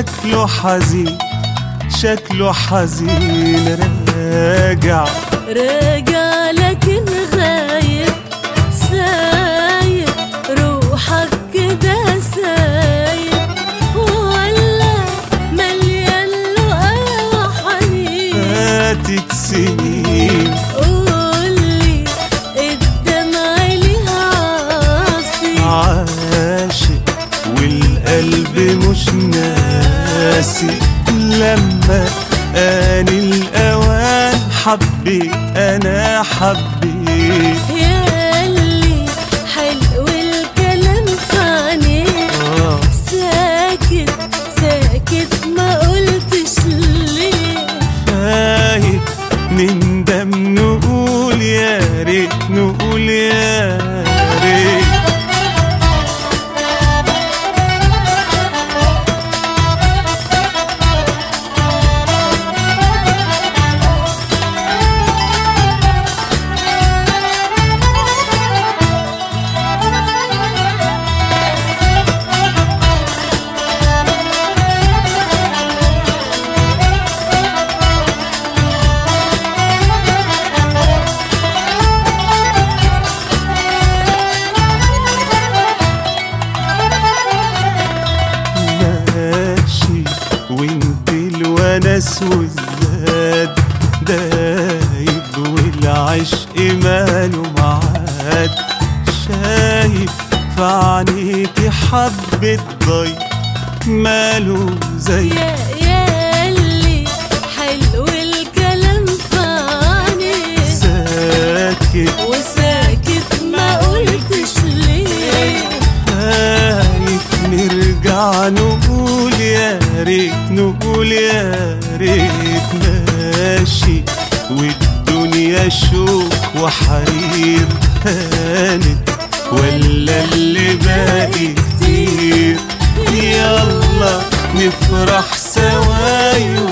شكله حزين شكله حزين راجع راجع لكن غايب سايب روحك كده سايب ولا مليان لقا وحنين فاتت سنين قولي الدمع ليها عاصي عاشق والقلب مش ناسي لما آن الأوان حبيت أنا حبيت ياللي حلو الكلام في عينيك آه ساكت ساكت ما قلتش ليه خايف نندم نقول يا ريت نقول يا ريت ماشي وانت الونس والزاد دايب والعشق ماله معاد شايف في عينيكي حبة ضي ماله زي يا ياللي حلو الكلام في عينيك ساكت وساكت ما قلتش ليه خايف نرجع نقول يا ريت نقول يا ريت ماشي والدنيا شوك وحرير هانت ولا اللي باقي كتير يلا نفرح سوا